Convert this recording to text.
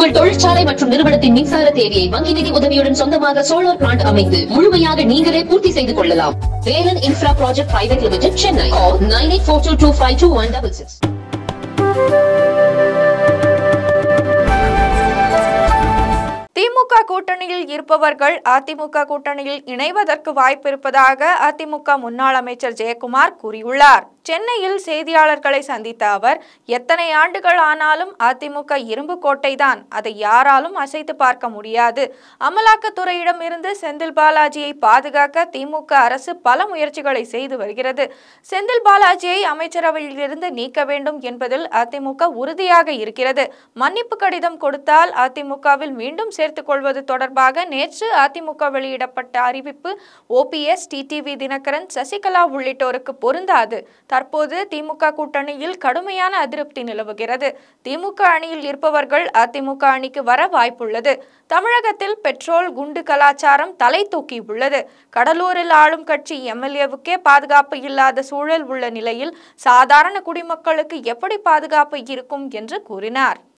உங்கள் தொழிற்சாலை மற்றும் நிறுவனத்தின் மின்சார தேவையை வங்கி நிதி உதவியுடன் சொந்தமாக சோலார் பிளான்ட் அமைத்து முழுமையாக நீங்களே பூர்த்தி செய்து கொள்ளலாம் Velan infra project private limited Chennai nine eight four two two five two one double six DMK கூட்டணியில் இருப்பவர்கள் அதிமுக கூட்டணியில் இணைவதற்கு வாய்ப்பிருப்பதாக அதிமுக முன்னாள் அமைச்சர் ஜெயக்குமார் கூறியுள்ளார் சென்னையில் செய்தியாளர்களை சந்தித்த அவர் எத்தனை ஆண்டுகள் ஆனாலும் அதிமுக இரும்பு கோட்டைதான் அதை யாராலும் அசைத்து பார்க்க முடியாது அமலாக்கத்துறையிடம் இருந்து செந்தில் பாலாஜியை பாதுகாக்க திமுக அரசு பல முயற்சிகளை செய்து வருகிறது செந்தில் பாலாஜியை அமைச்சரவையில் இருந்து நீக்க வேண்டும் என்பதில் அதிமுக உறுதியாக இருக்கிறது மன்னிப்பு கடிதம் கொடுத்தால் அதிமுகவில் மீண்டும் சேர்த்துக் கொள்வது தொடர்பாக நேற்று அதிமுக வெளியிடப்பட்ட அறிவிப்பு ஓபிஎஸ் டிடிவி தினகரன் சசிகலா உள்ளிட்டோருக்கு பொருந்தாது தற்போது திமுக கூட்டணியில் கடுமையான அதிருப்தி நிலவுகிறது திமுக அணியில் இருப்பவர்கள் அதிமுக அணிக்கு வர வாய்ப்புள்ளது தமிழகத்தில் பெட்ரோல் குண்டு கலாச்சாரம் தலை தூக்கி உள்ளது கடலூரில் ஆளும் கட்சி எம்எல்ஏவுக்கே பாதுகாப்பு இல்லாத சூழல் உள்ள நிலையில் சாதாரண குடிமக்களுக்கு எப்படி பாதுகாப்பு இருக்கும் என்று கூறினார்